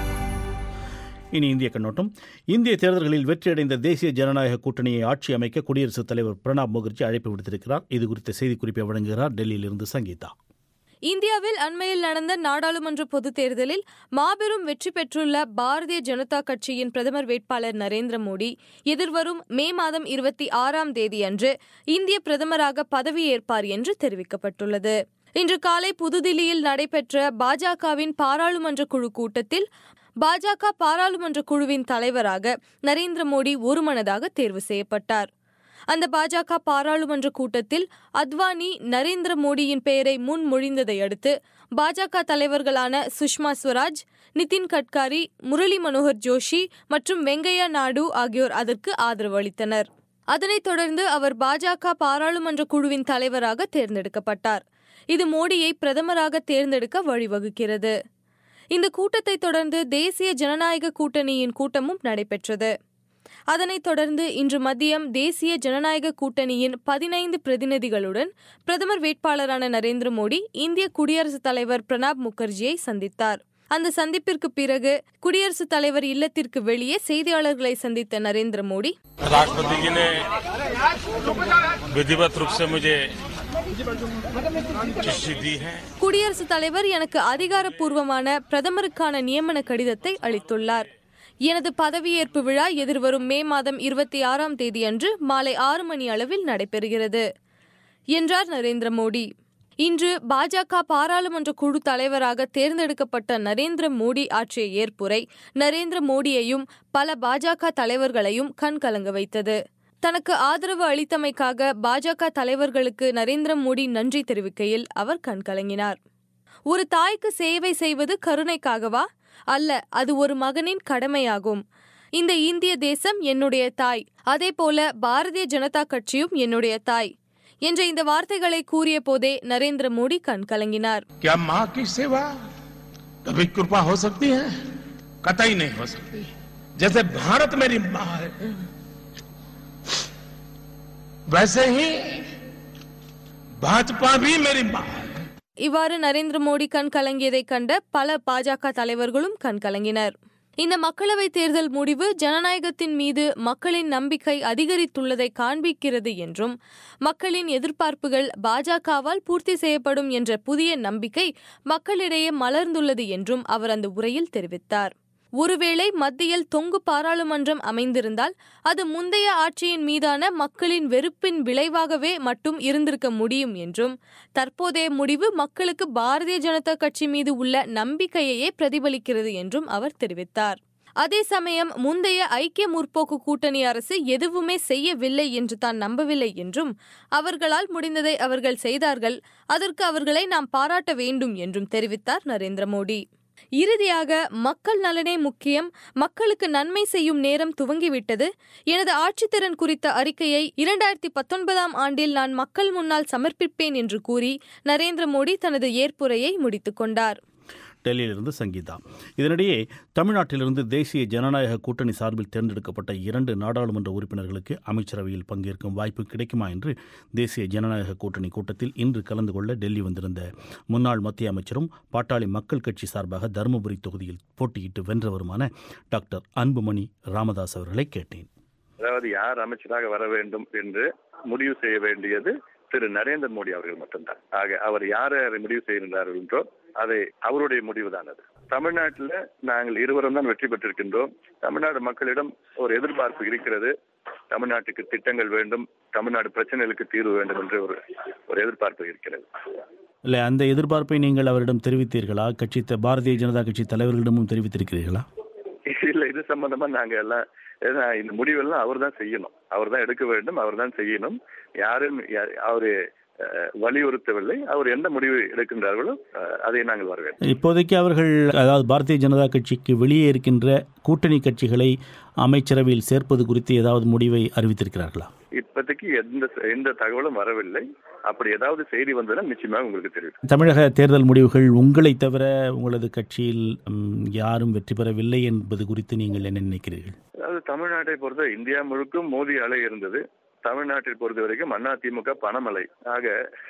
S1: இனி இந்திய கண்ணோட்டம் இந்திய தேர்தல்களில் வெற்றியடைந்த தேசிய ஜனநாயக கூட்டணியை ஆட்சி அமைக்க குடியரசுத் தலைவர் பிரணாப் முகர்ஜி அழைப்பு விடுத்திருக்கிறார் இது குறித்த செய்திக்குறிப்பை வழங்குகிறார் டெல்லியிலிருந்து சங்கீதா
S12: இந்தியாவில் அண்மையில் நடந்த நாடாளுமன்ற பொதுத் தேர்தலில் மாபெரும் வெற்றி பெற்றுள்ள பாரதிய ஜனதா கட்சியின் பிரதமர் வேட்பாளர் நரேந்திர மோடி எதிர்வரும் மே மாதம் இருபத்தி ஆறாம் தேதியன்று இந்திய பிரதமராக பதவியேற்பார் என்று தெரிவிக்கப்பட்டுள்ளது இன்று காலை புதுதில்லியில் நடைபெற்ற பாஜகவின் பாராளுமன்ற குழு கூட்டத்தில் பாஜக பாராளுமன்ற குழுவின் தலைவராக நரேந்திர மோடி ஒருமனதாக தேர்வு செய்யப்பட்டார் அந்த பாஜக பாராளுமன்ற கூட்டத்தில் அத்வானி நரேந்திர மோடியின் பெயரை முன்மொழிந்ததை அடுத்து பாஜக தலைவர்களான சுஷ்மா ஸ்வராஜ் நிதின் கட்காரி முரளி மனோகர் ஜோஷி மற்றும் வெங்கையா நாயுடு ஆகியோர் அதற்கு ஆதரவு அளித்தனர் அதனைத் தொடர்ந்து அவர் பாஜக பாராளுமன்ற குழுவின் தலைவராக தேர்ந்தெடுக்கப்பட்டார் இது மோடியை பிரதமராக தேர்ந்தெடுக்க வழிவகுக்கிறது இந்த கூட்டத்தை தொடர்ந்து தேசிய ஜனநாயக கூட்டணியின் கூட்டமும் நடைபெற்றது அதனைத் தொடர்ந்து இன்று மதியம் தேசிய ஜனநாயக கூட்டணியின் பதினைந்து பிரதிநிதிகளுடன் பிரதமர் வேட்பாளரான நரேந்திர மோடி இந்திய குடியரசுத் தலைவர் பிரணாப் முகர்ஜியை சந்தித்தார் அந்த சந்திப்பிற்கு பிறகு குடியரசுத் தலைவர் இல்லத்திற்கு வெளியே செய்தியாளர்களை சந்தித்த நரேந்திர மோடி
S3: राष्ट्रपति जी ने विधिवत रूप से मुझे चिट्ठी दी है
S12: குடியரசுத் தலைவர் எனக்கு அதிகாரப்பூர்வமான பிரதமருக்கான நியமன கடிதத்தை அளித்துள்ளார் எனது பதவியேற்பு விழா எதிர்வரும் மே மாதம் இருபத்தி ஆறாம் தேதியன்று மாலை ஆறு மணி அளவில் நடைபெறுகிறது என்றார் நரேந்திர மோடி இன்று பாஜக பாராளுமன்ற குழு தலைவராக தேர்ந்தெடுக்கப்பட்ட நரேந்திர மோடி ஆற்றிய ஏற்புரை நரேந்திர மோடியையும் பல பாஜக தலைவர்களையும் கண்கலங்க வைத்தது தனக்கு ஆதரவு அளித்தமைக்காக பாஜக தலைவர்களுக்கு நரேந்திர மோடி நன்றி தெரிவிக்கையில் அவர் கண்கலங்கினார் ஒரு தாய்க்கு சேவை செய்வது கருணைக்காகவா அல்ல அது ஒரு மகனின் கடமையாகும் இந்த இந்திய தேசம் என்னுடைய தாய் அதேபோல பாரதிய ஜனதா கட்சியும் என்னுடைய தாய் என்ற இந்த வார்த்தைகளை கூறிய போதே நரேந்திர மோடி கண் கலங்கினார்
S3: क्या माँ की सेवा कभी कृपा हो सकती है कतई नहीं हो सकती जैसे भारत मेरी माँ है वैसे ही भाजपा भी मेरी माँ है
S12: இவ்வாறு நரேந்திர மோடி கண் கலங்கியதைக் கண்ட பல பாஜக தலைவர்களும் கண் கலங்கினர் இந்த மக்களவைத் தேர்தல் முடிவு ஜனநாயகத்தின் மீது மக்களின் நம்பிக்கை அதிகரித்துள்ளதை காண்பிக்கிறது என்றும் மக்களின் எதிர்பார்ப்புகள் பாஜகவால் பூர்த்தி செய்யப்படும் என்ற புதிய நம்பிக்கை மக்களிடையே மலர்ந்துள்ளது என்றும் அவர் அந்த உரையில் தெரிவித்தார் ஒருவேளை மத்தியில் தொங்கு பாராளுமன்றம் அமைந்திருந்தால் அது முந்தைய ஆட்சியின் மீதான மக்களின் வெறுப்பின் விளைவாகவே மட்டும் இருந்திருக்க முடியும் என்றும் தற்போதைய முடிவு மக்களுக்கு பாரதிய ஜனதா கட்சி மீது உள்ள நம்பிக்கையையே பிரதிபலிக்கிறது என்றும் அவர் தெரிவித்தார் அதே சமயம் முந்தைய ஐக்கிய முற்போக்கு கூட்டணி அரசு எதுவுமே செய்யவில்லை என்று தான் நம்பவில்லை என்றும் அவர்களால் முடிந்ததை அவர்கள் செய்தார்கள் அதற்கு அவர்களை நாம் பாராட்ட வேண்டும் என்றும் தெரிவித்தார் நரேந்திர மோடி இறுதியாக மக்கள் நலனே முக்கியம் மக்களுக்கு நன்மை செய்யும் நேரம் துவங்கிவிட்டது எனது ஆட்சித்திறன் குறித்த அறிக்கையை இரண்டாயிரத்தி பத்தொன்பதாம் ஆண்டில் நான் மக்கள் முன்னால் சமர்ப்பிப்பேன் என்று கூறி நரேந்திர மோடி தனது ஏற்புரையை முடித்துக் கொண்டார்
S1: டெல்லியிலிருந்து சங்கீதா இதனிடையே தமிழ்நாட்டிலிருந்து தேசிய ஜனநாயக கூட்டணி சார்பில் தேர்ந்தெடுக்கப்பட்ட இரண்டு நாடாளுமன்ற உறுப்பினர்களுக்கு அமைச்சரவையில் பங்கேற்கும் வாய்ப்பு கிடைக்குமா என்று தேசிய ஜனநாயக கூட்டணி கூட்டத்தில் இன்று கலந்து கொள்ள டெல்லி வந்திருந்த முன்னாள் மத்திய அமைச்சரும் பாட்டாளி மக்கள் கட்சி சார்பாக தருமபுரி தொகுதியில் போட்டியிட்டு வென்றவருமான டாக்டர் அன்புமணி ராமதாஸ் அவர்களை கேட்டேன்
S9: அதாவது யார் அமைச்சராக வர வேண்டும் என்று முடிவு செய்ய வேண்டியது திரு நரேந்திர மோடி அவர்கள் மட்டும்தான் ஆக அவர் யாரை முடிவு செய்கின்றார்கள் என்றோ அதை அவருடைய முடிவுதான் அது தமிழ்நாட்டில் நாங்கள் இருவரும் தான் வெற்றி பெற்றிருக்கின்றோம் தமிழ்நாடு மக்களிடம் ஒரு எதிர்பார்ப்பு இருக்கிறது தமிழ்நாட்டுக்கு திட்டங்கள் வேண்டும் தமிழ்நாடு பிரச்சனைகளுக்கு தீர்வு வேண்டும் என்று ஒரு ஒரு எதிர்பார்ப்பு இருக்கிறது
S1: இல்லை அந்த எதிர்பார்ப்பை நீங்கள் அவரிடம் தெரிவித்தீர்களா கட்சி த- பாரதிய ஜனதா கட்சி தலைவர்களிடமும் தெரிவித்திருக்கிறீர்களா
S9: இல்ல இது சம்பந்தமா நாங்க எல்லாம் ஏன்னா இந்த முடிவெல்லாம் அவர் தான் செய்யணும் அவர் தான் எடுக்க வேண்டும் அவர் தான் செய்யணும் யாரும் யா- அவரு அஹ், வலியுறுத்தவில்லை அவர் எந்த முடிவு எடுக்கின்றார்களோ அஹ், அதை நாங்கள் வரவேற்கிறோம்
S1: இப்போதைக்கு அவர்கள் அதாவது பாரதிய ஜனதா கட்சிக்கு வெளியே இருக்கின்ற கூட்டணி கட்சிகளை அமைச்சரவையில் சேர்ப்பது குறித்து ஏதாவது முடிவை அறிவித்திருக்கிறார்களா
S9: இப்போதைக்கு எந்த எந்த தகவலும் வரவில்லை அப்படி ஏதாவது செய்தி வந்ததுன்னா நிச்சயமாக உங்களுக்கு தெரியும்
S1: தமிழக தேர்தல் முடிவுகள் உங்களை தவிர உங்களது கட்சியில் ம், யாரும் வெற்றி பெறவில்லை என்பது குறித்து நீங்கள் என்ன நினைக்கிறீர்கள்
S9: அதாவது தமிழ்நாட்டை பொறுத்த இந்தியா முழுக்கும் மோதி அலை இருந்தது தமிழ்நாட்டை பொறுத்த வரைக்கும் அதிமுக பணமலை ஆக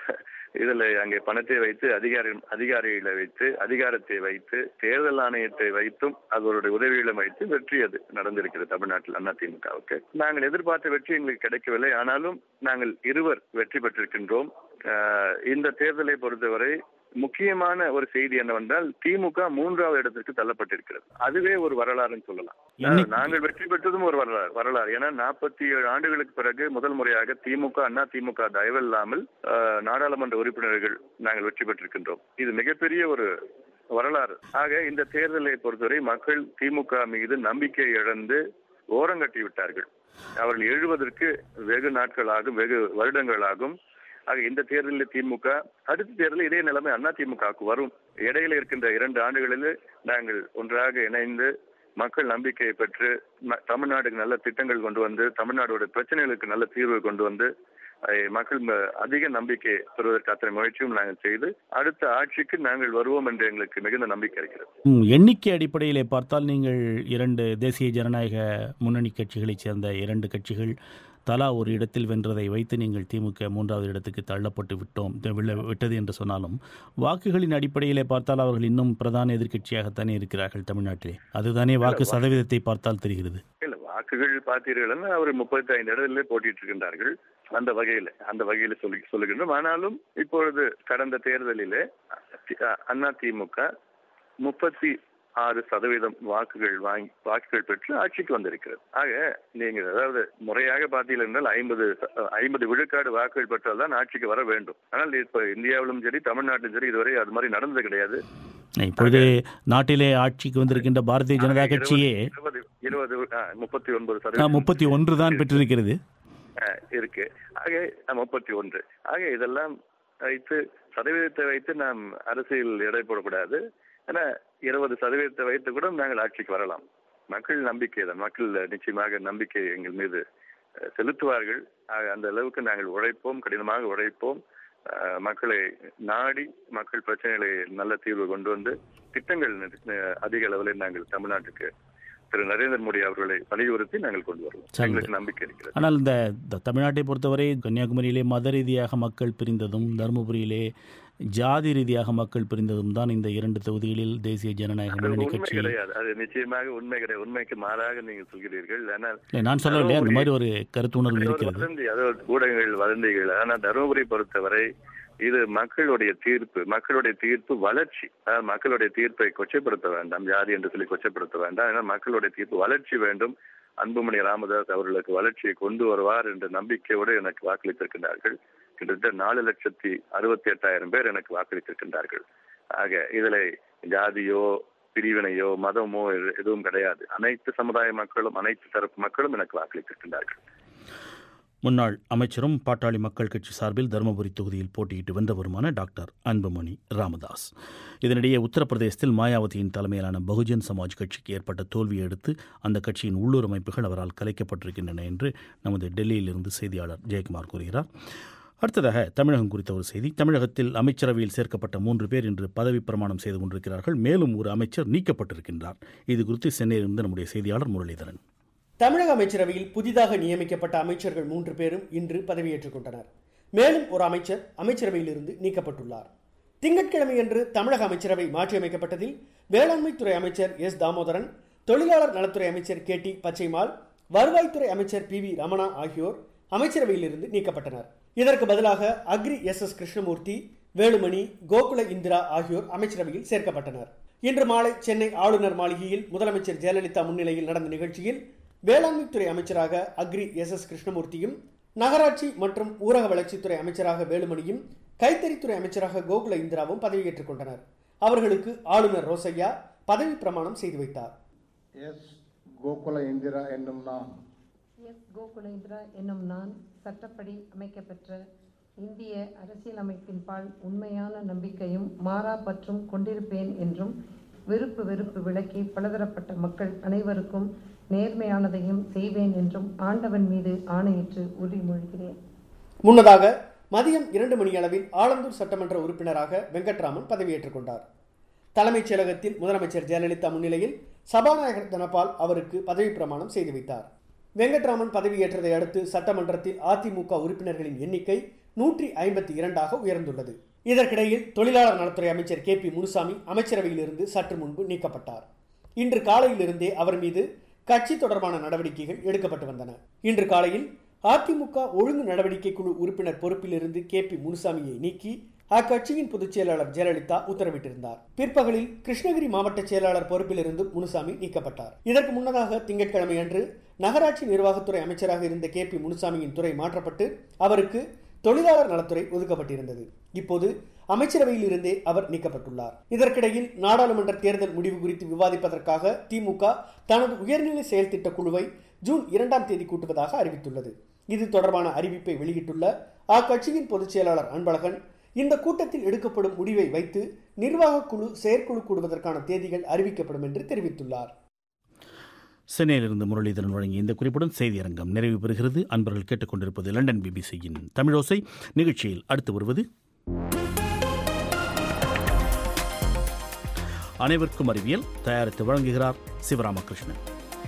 S9: இதுல அங்கே பணத்தை வைத்து அதிகாரி அதிகாரிகளை வைத்து அதிகாரத்தை வைத்து தேர்தல் ஆணையத்தை வைத்தும் அவருடைய உதவிகளை வைத்து வெற்றி அது நடந்திருக்கிறது தமிழ்நாட்டில் அதிமுகவுக்கு நாங்கள் எதிர்பார்த்த வெற்றி எங்களுக்கு கிடைக்கவில்லை ஆனாலும் நாங்கள் இருவர் வெற்றி பெற்றிருக்கின்றோம் ஆஹ் இந்த தேர்தலை பொறுத்தவரை முக்கியமான ஒரு செய்தி என்னவென்றால் திமுக மூன்றாவது இடத்திற்கு தள்ளப்பட்டிருக்கிறது அதுவே ஒரு வரலாறுன்னு சொல்லலாம்
S1: என்னை-
S9: நாங்கள் வெற்றி பெற்றதும் ஒரு வரலாறு வரலாறு ஏன்னா நாற்பத்தி ஏழு ஆண்டுகளுக்கு பிறகு முதல் முறையாக திமுக அண்ணா திமுக தயவில்லாமல் ஆஹ், நாடாளுமன்ற உறுப்பினர்கள் நாங்கள் வெற்றி பெற்றிருக்கின்றோம் இது மிகப்பெரிய ஒரு வரலாறு ஆக இந்த தேர்தலை பொறுத்தவரை மக்கள் திமுக மீது நம்பிக்கை இழந்து ஓரங்கட்டி விட்டார்கள் அவர்கள் எழுவதற்கு வெகு நாட்களாகும் வெகு வருடங்களாகும் ஆக இந்த தேர்தலில் திமுக அடுத்த தேர்தலில் இதே நிலைமை அண்ணா திமுகவுக்கு வரும் இடையில இருக்கின்ற இரண்டு ஆண்டுகளில் நாங்கள் ஒன்றாக இணைந்து மக்கள் நம்பிக்கையை பெற்று ம- தமிழ்நாடுக்கு நல்ல திட்டங்கள் கொண்டு வந்து தமிழ்நாடோட பிரச்சனைகளுக்கு நல்ல தீர்வு கொண்டு வந்து அஹ், மக்கள் ம- அதிக நம்பிக்கை பெறுவதற்கு அத்தனை முயற்சியும் நாங்கள் செய்து அடுத்த ஆட்சிக்கு நாங்கள் வருவோம் என்று எங்களுக்கு மிகுந்த நம்பிக்கை இருக்கிறது
S1: ம், எண்ணிக்கை அடிப்படையிலே பார்த்தால் நீங்கள் இரண்டு தேசிய ஜனநாயக முன்னணி கட்சிகளைச் சேர்ந்த இரண்டு கட்சிகள் தலா ஒரு இடத்தில் வென்றதை வைத்து நீங்கள் திமுக மூன்றாவது இடத்துக்கு தள்ளப்பட்டு விட்டோம் த- விழ- விட்டது என்று சொன்னாலும் வாக்குகளின் அடிப்படையிலே பார்த்தால் அவர்கள் இன்னும் பிரதான எதிர்க்கட்சியாகத்தானே இருக்கிறார்கள் தமிழ்நாட்டிலே அதுதானே வாக்கு சதவீதத்தை பார்த்தால் தெரிகிறது
S9: இல்ல வாக்குகள் பார்த்தீர்கள்னா அவர் முப்பத்தி ஐந்து இடங்களிலே போட்டிட்டு இருக்கின்றார்கள் அந்த வகையில அந்த வகையில சொல்லி சொல்லுகின்றோம் ஆனாலும் இப்பொழுது கடந்த தேர்தலிலே அண்ணா திமுக முப்பத்தி ஆறு சதவீதம் வாக்குகள் வாங்கி வாக்குகள் பெற்று ஆட்சிக்கு வந்திருக்கிறது ஆக நீங்க அதாவது முறையாக பார்த்தீர்கள் என்றால் ஐம்பது ஐம்பது விழுக்காடு வாக்குகள் பெற்றால் தான் ஆட்சிக்கு வர வேண்டும் ஆனால் இப்ப இந்தியாவிலும் சரி தமிழ்நாட்டிலும் சரி இதுவரை அது மாதிரி நடந்தது கிடையாது
S1: இப்பொழுது நாட்டிலே ஆட்சிக்கு வந்திருக்கின்ற பாரதிய ஜனதா கட்சியே
S9: இருபது இருபது ஆ, முப்பத்தி ஒன்பது
S1: ஆ,
S9: சதவீதம்
S1: முப்பத்தி ஒன்று தான் பெற்றிருக்கிறது
S9: அஹ், இருக்கு ஆக அஹ், முப்பத்தி ஒன்று ஆக இதெல்லாம் வைத்து சதவீதத்தை வைத்து நாம் அரசியல் எடை போடக்கூடாது ஏன்னா இருபது சதவீதத்தை வைத்து கூட நாங்கள் ஆட்சிக்கு வரலாம் மக்கள் நம்பிக்கை தான் மக்கள் நிச்சயமாக நம்பிக்கை எங்கள் மீது அஹ், செலுத்துவார்கள் ஆக அந்த அளவுக்கு நாங்கள் உழைப்போம் கடினமாக உழைப்போம் அஹ், மக்களை நாடி மக்கள் பிரச்சனைகளை நல்ல தீர்வு கொண்டு வந்து திட்டங்கள் அஹ், அதிக அளவில் நாங்கள் தமிழ்நாட்டுக்கு திரு நரேந்திர மோடி அவர்களை வலியுறுத்தி நாங்கள் கொண்டு வருவோம்
S1: சரி.
S9: எங்களுக்கு நம்பிக்கை இருக்கிறது
S1: ஆனால் இந்த த- தமிழ்நாட்டை பொறுத்தவரை கன்னியாகுமரியிலே மத ரீதியாக மக்கள் பிரிந்ததும் தருமபுரியிலே ஜாதி ரீதியாக மக்கள் பிரிந்ததும் தான் இந்த இரண்டு தொகுதிகளில் தேசிய ஜனநாயக
S9: அது
S1: முன்னணி
S9: உண்மை
S1: கட்சி
S9: கிடையாது அது நிச்சயமாக உண்மை கிடையாது உண்மைக்கு மாறாக நீங்கள் சொல்கிறீர்கள் ஆனால்
S1: இல்லை, நான் சொல்லவில்லை அந்த மாதிரி ஒரு கருத்து உணர்வு
S9: அது ஒரு
S1: இருக்கிறது
S9: வதந்தி அது ஒரு ஊடகங்கள் வதந்திகள் ஆனால் தருமபுரி பொறுத்தவரை இது மக்களுடைய தீர்ப்பு மக்களுடைய தீர்ப்பு வளர்ச்சி அதாவது மக்களுடைய தீர்ப்பை கொச்சைப்படுத்த வேண்டாம் ஜாதி என்று சொல்லி கொச்சைப்படுத்த வேண்டாம் ஏன்னா மக்களுடைய தீர்ப்பு வளர்ச்சி வேண்டும் அன்புமணி ராமதாஸ் அவர்களுக்கு வளர்ச்சியை கொண்டு வருவார் என்ற நம்பிக்கையோடு எனக்கு வாக்களித்திருக்கின்றார்கள் கிட்டத்தட்ட நாலு லட்சத்தி அறுபத்தி எட்டாயிரம் பேர் எனக்கு வாக்களித்திருக்கின்றார்கள் ஆக இதுல ஜாதியோ பிரிவினையோ மதமோ எது- எதுவும் கிடையாது அனைத்து சமுதாய மக்களும் அனைத்து தரப்பு மக்களும் எனக்கு வாக்களித்திருக்கின்றார்கள்
S1: முன்னாள் அமைச்சரும் பாட்டாளி மக்கள் கட்சி சார்பில் தருமபுரி தொகுதியில் போட்டியிட்டு வென்றவருமான டாக்டர் அன்புமணி ராமதாஸ் இதனிடையே உத்தரப்பிரதேசத்தில் மாயாவதியின் தலைமையிலான பகுஜன் சமாஜ் கட்சிக்கு ஏற்பட்ட தோல்வியை அடுத்து அந்த கட்சியின் உள்ளூர் அமைப்புகள் அவரால் கலைக்கப்பட்டிருக்கின்றன என்று நமது டெல்லியிலிருந்து செய்தியாளர் ஜெயக்குமார் கூறுகிறார் அடுத்ததாக தமிழகம் குறித்த ஒரு செய்தி தமிழகத்தில் அமைச்சரவையில் சேர்க்கப்பட்ட மூன்று பேர் இன்று பதவி பிரமாணம் செய்து கொண்டிருக்கிறார்கள் மேலும் ஒரு அமைச்சர் நீக்கப்பட்டிருக்கின்றார் இது குறித்து சென்னையிலிருந்து நம்முடைய செய்தியாளர் முரளிதரன்
S13: தமிழக அமைச்சரவையில் புதிதாக நியமிக்கப்பட்ட அமைச்சர்கள் மூன்று பேரும் இன்று பதவியேற்றுக் கொண்டனர் மேலும் ஒரு அமைச்சர் அமைச்சரவையிலிருந்து நீக்கப்பட்டுள்ளார் திங்கட்கிழமையன்று தமிழக அமைச்சரவை மாற்றியமைக்கப்பட்டதில் வேளாண்மைத்துறை அமைச்சர் எஸ் தாமோதரன் தொழிலாளர் நலத்துறை அமைச்சர் கே டி பச்சைமால் வருவாய்த்துறை அமைச்சர் பி வி ரமணா ஆகியோர் அமைச்சரவையிலிருந்து நீக்கப்பட்டனர் இதற்கு பதிலாக அக்ரி எஸ் எஸ் கிருஷ்ணமூர்த்தி வேலுமணி கோகுல இந்திரா ஆகியோர் அமைச்சரவையில் சேர்க்கப்பட்டனர் இன்று மாலை சென்னை ஆளுநர் மாளிகையில் முதலமைச்சர் ஜெயலலிதா முன்னிலையில் நடந்த நிகழ்ச்சியில் வேளாண்மைத்துறை அமைச்சராக அக்ரி எஸ் எஸ் கிருஷ்ணமூர்த்தியும் நகராட்சி மற்றும் ஊரக வளர்ச்சித்துறை அமைச்சராக வேலுமணியும் கைத்தறித்துறை அமைச்சராக கோகுல இந்திராவும் பதவியேற்றுக் கொண்டனர் அவர்களுக்கு ஆளுநர் ரோசையா பதவி பிரமாணம் செய்து வைத்தார்
S14: எஸ் கோகுல இந்திரா என்னும் நான்
S15: எஸ் கோகுலேந்திரா என்னும் நான் சட்டப்படி அமைக்கப்பெற்ற இந்திய அரசியலமைப்பின் பால் உண்மையான நம்பிக்கையும் மாறா பற்றும் கொண்டிருப்பேன் என்றும் விருப்பு வெறுப்பு விலக்கி பலதரப்பட்ட மக்கள் அனைவருக்கும் நேர்மையானதையும் செய்வேன் என்றும் ஆண்டவன் மீது ஆணையிட்டு உறுதிமொழிகிறேன்
S13: முன்னதாக மதியம் இரண்டு மணி அளவில் ஆலந்தூர் சட்டமன்ற உறுப்பினராக வெங்கட்ராமன் பதவியேற்றுக் கொண்டார் தலைமைச் செயலகத்தில் முதலமைச்சர் ஜெயலலிதா முன்னிலையில் சபாநாயகர் தனபால் அவருக்கு பதவி பிரமாணம் செய்து வைத்தார் வெங்கட்ராமன் பதவியேற்றதை அடுத்து சட்டமன்றத்தில் அதிமுக உறுப்பினர்களின் எண்ணிக்கை நூற்றி ஐம்பத்தி இரண்டாக உயர்ந்துள்ளது இதற்கிடையில் தொழிலாளர் நலத்துறை அமைச்சர் கே பி முனுசாமி அமைச்சரவையிலிருந்து சற்று முன்பு நீக்கப்பட்டார் இன்று காலையிலிருந்தே அவர் மீது கட்சி தொடர்பான நடவடிக்கைகள் எடுக்கப்பட்டு வந்தன இன்று காலையில் அதிமுக ஒழுங்கு நடவடிக்கை குழு உறுப்பினர் பொறுப்பிலிருந்து கே பி முனுசாமியை நீக்கி அக்கட்சியின் பொதுச் செயலாளர் ஜெயலலிதா உத்தரவிட்டிருந்தார் பிற்பகலில் கிருஷ்ணகிரி மாவட்ட செயலாளர் பொறுப்பிலிருந்து முனுசாமி நீக்கப்பட்டார் இதற்கு முன்னதாக திங்கட்கிழமை அன்று நகராட்சி நிர்வாகத்துறை அமைச்சராக இருந்த கே பி முனுசாமியின் துறை மாற்றப்பட்டு அவருக்கு தொழிலாளர் நலத்துறை ஒதுக்கப்பட்டிருந்தது இப்போது அமைச்சரவையில் இருந்தே அவர் நீக்கப்பட்டுள்ளார் இதற்கிடையில் நாடாளுமன்ற தேர்தல் முடிவு குறித்து விவாதிப்பதற்காக திமுக தனது உயர்நிலை செயல் திட்ட குழுவை ஜூன் இரண்டாம் தேதி கூட்டுவதாக அறிவித்துள்ளது இது தொடர்பான அறிவிப்பை வெளியிட்டுள்ள அக்கட்சியின் பொதுச் செயலாளர் அன்பழகன் இந்த கூட்டத்தில் எடுக்கப்படும் முடிவை வைத்து நிர்வாக குழு செயற்குழு கூடுவதற்கான தேதிகள் அறிவிக்கப்படும் என்று தெரிவித்துள்ளார்
S1: சென்னையிலிருந்து முரளிதரன் வழங்கிய இந்த குறிப்புடன் செய்தியரங்கம் நிறைவு பெறுகிறது அன்பர்கள் கேட்டுக்கொண்டிருப்பது லண்டன் பிபிசியின் தமிழோசை நிகழ்ச்சியில் அடுத்து வருவது அனைவருக்கும் அறிவியல் தயாரித்து வழங்குகிறார் சிவராமகிருஷ்ணன்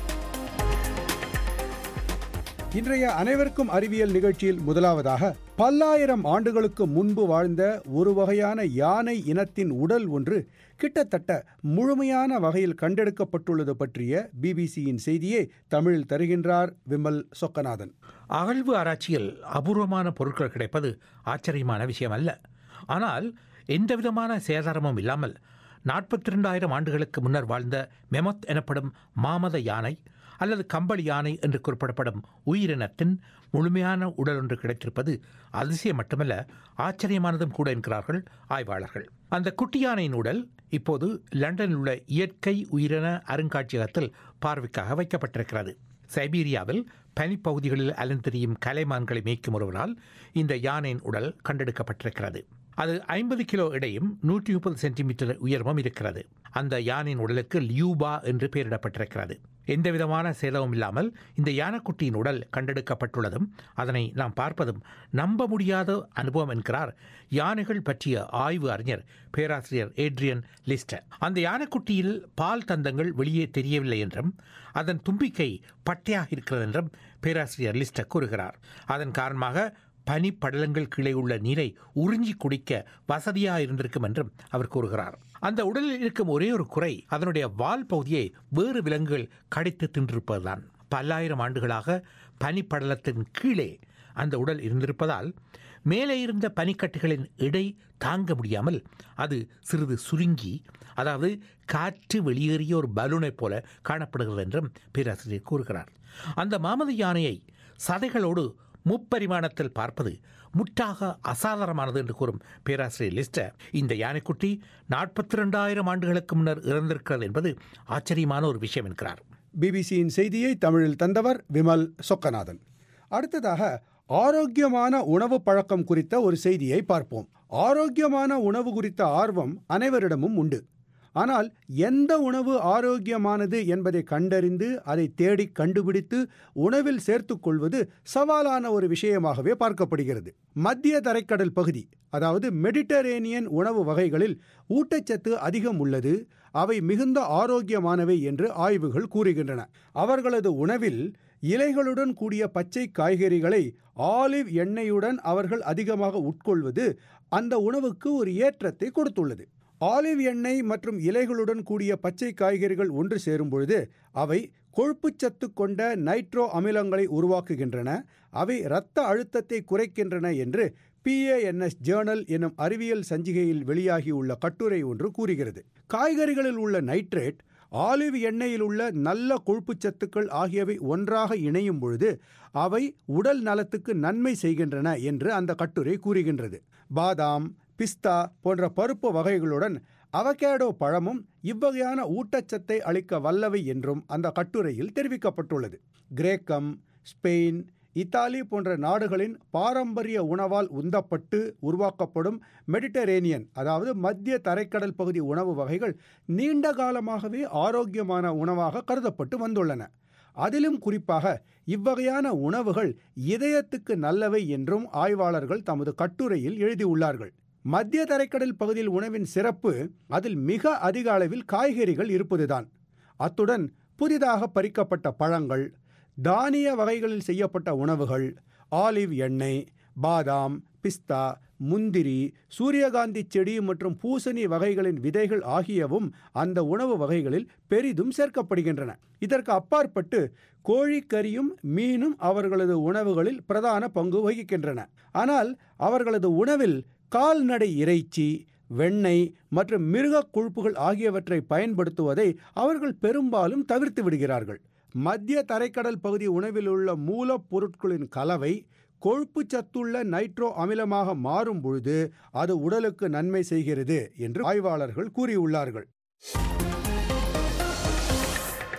S16: இன்றைய அனைவருக்கும் அறிவியல் நிகழ்ச்சியில் முதலாவதாக பல்லாயிரம் ஆண்டுகளுக்கு முன்பு வாழ்ந்த ஒரு வகையான யானை இனத்தின் உடல் ஒன்று கிட்டத்தட்ட முழுமையான வகையில் கண்டெடுக்கப்பட்டுள்ளது பற்றிய பிபிசியின் செய்தியை தமிழில் தருகின்றார் விமல் சொக்கநாதன்
S5: அகழ்வு ஆராய்ச்சியில் அபூர்வமான பொருட்கள் கிடைப்பது ஆச்சரியமான விஷயம் அல்ல ஆனால் எந்தவிதமான சேதாரமும் இல்லாமல் நாற்பத்தி ரெண்டாயிரம் ஆண்டுகளுக்கு முன்னர் வாழ்ந்த மெமத் எனப்படும் மாமத யானை அல்லது கம்பளி யானை என்று குறிப்பிடப்படும் உயிரினத்தின் முழுமையான உடல் ஒன்று கிடைத்திருப்பது அதிசயம் மட்டுமல்ல ஆச்சரியமானதும் கூட என்கிறார்கள் ஆய்வாளர்கள் அந்த குட்டி யானையின் உடல் இப்போது லண்டனில் உள்ள இயற்கை உயிரின அருங்காட்சியகத்தில் பார்வைக்காக வைக்கப்பட்டிருக்கிறது சைபீரியாவில் பனிப்பகுதிகளில் அலந்தெரியும் கலைமான்களை மேய்க்கும் ஒருவரால் இந்த யானையின் உடல் கண்டெடுக்கப்பட்டிருக்கிறது அது ஐம்பது கிலோ எடையும் நூற்றி முப்பது சென்டிமீட்டர் உயரமும் இருக்கிறது அந்த யானையின் உடலுக்கு லியூபா என்று பெயரிடப்பட்டிருக்கிறது எந்தவிதமான சேதமும் இல்லாமல் இந்த யானைக்குட்டியின் உடல் கண்டெடுக்கப்பட்டுள்ளதும் அதனை நாம் பார்ப்பதும் நம்ப முடியாத அனுபவம் என்கிறார் யானைகள் பற்றிய ஆய்வு அறிஞர் பேராசிரியர் ஏட்ரியன் லிஸ்டர் அந்த யானைக்குட்டியில் பால் தந்தங்கள் வெளியே தெரியவில்லை என்றும் அதன் தும்பிக்கை பட்டையாக இருக்கிறது என்றும் பேராசிரியர் லிஸ்டர் கூறுகிறார் அதன் காரணமாக பனிப்படலங்கள் கீழே உள்ள நீரை உறிஞ்சி குடிக்க வசதியாக இருந்திருக்கும் என்றும் அவர் கூறுகிறார் அந்த உடலில் இருக்கும் ஒரே ஒரு குறை அதனுடைய வால் பகுதியை வேறு விலங்குகள் கடித்து தின்றிருப்பதுதான் பல்லாயிரம் ஆண்டுகளாக பனிப்படலத்தின் கீழே அந்த உடல் இருந்திருப்பதால் மேலே இருந்த பனிக்கட்டுகளின் எடை தாங்க முடியாமல் அது சிறிது சுருங்கி அதாவது காற்று வெளியேறிய ஒரு பலூனைப் போல காணப்படுகிறது என்றும் பேராசிரியர் கூறுகிறார் அந்த மாமதி யானையை சதைகளோடு முப்பரிமாணத்தில் பார்ப்பது முற்றாக அசாதாரணமானது என்று கூறும் பேராசிரியர் லிஸ்டர் இந்த யானைக்குட்டி நாற்பத்தி ரெண்டாயிரம் ஆண்டுகளுக்கு முன்னர் இறந்திருக்கிறது என்பது ஆச்சரியமான ஒரு விஷயம் என்கிறார்
S16: பிபிசியின் செய்தியை தமிழில் தந்தவர் விமல் சொக்கநாதன் அடுத்ததாக ஆரோக்கியமான உணவு பழக்கம் குறித்த ஒரு செய்தியை பார்ப்போம் ஆரோக்கியமான உணவு குறித்த ஆர்வம் அனைவரிடமும் உண்டு ஆனால் எந்த உணவு ஆரோக்கியமானது என்பதை கண்டறிந்து அதை தேடி கண்டுபிடித்து உணவில் சேர்த்துக் கொள்வது சவாலான ஒரு விஷயமாகவே பார்க்கப்படுகிறது மத்திய தரைக்கடல் பகுதி அதாவது மெடிட்டரேனியன் உணவு வகைகளில் ஊட்டச்சத்து அதிகம் உள்ளது அவை மிகுந்த ஆரோக்கியமானவை என்று ஆய்வுகள் கூறுகின்றன அவர்களது உணவில் இலைகளுடன் கூடிய பச்சை காய்கறிகளை ஆலிவ் எண்ணெயுடன் அவர்கள் அதிகமாக உட்கொள்வது அந்த உணவுக்கு ஒரு ஏற்றத்தை கொடுத்துள்ளது ஆலிவ் எண்ணெய் மற்றும் இலைகளுடன் கூடிய பச்சை காய்கறிகள் ஒன்று சேரும் பொழுது அவை கொழுப்புச்சத்து கொண்ட நைட்ரோ அமிலங்களை உருவாக்குகின்றன அவை இரத்த அழுத்தத்தை குறைக்கின்றன என்று பிஏஎன்எஸ் ஜேர்னல் எனும் அறிவியல் சஞ்சிகையில் வெளியாகியுள்ள கட்டுரை ஒன்று கூறுகிறது காய்கறிகளில் உள்ள நைட்ரேட் ஆலிவ் எண்ணெயில் உள்ள நல்ல கொழுப்புச்சத்துக்கள் ஆகியவை ஒன்றாக இணையும் பொழுது அவை உடல் நலத்துக்கு நன்மை செய்கின்றன என்று அந்த கட்டுரை கூறுகின்றது பாதாம் பிஸ்தா போன்ற பருப்பு வகைகளுடன் அவகேடோ பழமும் இவ்வகையான ஊட்டச்சத்தை அளிக்க வல்லவை என்றும் அந்த கட்டுரையில் தெரிவிக்கப்பட்டுள்ளது கிரேக்கம் ஸ்பெயின் இத்தாலி போன்ற நாடுகளின் பாரம்பரிய உணவால் உந்தப்பட்டு உருவாக்கப்படும் மெடிட்டரேனியன் அதாவது மத்திய தரைக்கடல் பகுதி உணவு வகைகள் நீண்ட காலமாகவே ஆரோக்கியமான உணவாக கருதப்பட்டு வந்துள்ளன அதிலும் குறிப்பாக இவ்வகையான உணவுகள் இதயத்துக்கு நல்லவை என்றும் ஆய்வாளர்கள் தமது கட்டுரையில் எழுதியுள்ளார்கள் மத்திய தரைக்கடல் பகுதியில் உணவின் சிறப்பு அதில் மிக அதிக அளவில் காய்கறிகள் இருப்பதுதான் அத்துடன் புதிதாக பறிக்கப்பட்ட பழங்கள் தானிய வகைகளில் செய்யப்பட்ட உணவுகள் ஆலிவ் எண்ணெய் பாதாம் பிஸ்தா முந்திரி சூரியகாந்தி செடி மற்றும் பூசணி வகைகளின் விதைகள் ஆகியவும் அந்த உணவு வகைகளில் பெரிதும் சேர்க்கப்படுகின்றன இதற்கு அப்பாற்பட்டு கோழிக்கறியும் மீனும் அவர்களது உணவுகளில் பிரதான பங்கு வகிக்கின்றன ஆனால் அவர்களது உணவில் கால்நடை இறைச்சி வெண்ணெய் மற்றும் மிருக கொழுப்புகள் ஆகியவற்றை பயன்படுத்துவதை அவர்கள் பெரும்பாலும் தவிர்த்து விடுகிறார்கள் மத்திய தரைக்கடல் பகுதி உணவில் உள்ள மூலப்பொருட்களின் கலவை கொழுப்பு சத்துள்ள நைட்ரோ அமிலமாக மாறும் பொழுது அது உடலுக்கு நன்மை செய்கிறது என்று ஆய்வாளர்கள் கூறியுள்ளார்கள்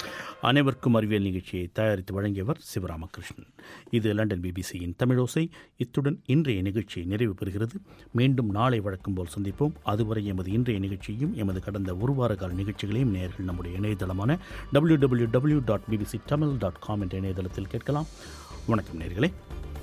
S1: அனைவருக்கும் அறிவியல் நிகழ்ச்சியை தயாரித்து வழங்கியவர் சிவராமகிருஷ்ணன் இது லண்டன் பிபிசியின் தமிழோசை இத்துடன் இன்றைய நிகழ்ச்சி நிறைவு பெறுகிறது மீண்டும் நாளை வழக்கம் போல் சந்திப்போம் அதுவரை எமது இன்றைய நிகழ்ச்சியும் எமது கடந்த ஒரு வார கால நிகழ்ச்சிகளையும் நேர்கள் நம்முடைய இணையதளமான W W W dot BBC Tamil dot com என்ற இணையதளத்தில் கேட்கலாம் வணக்கம் நேர்களே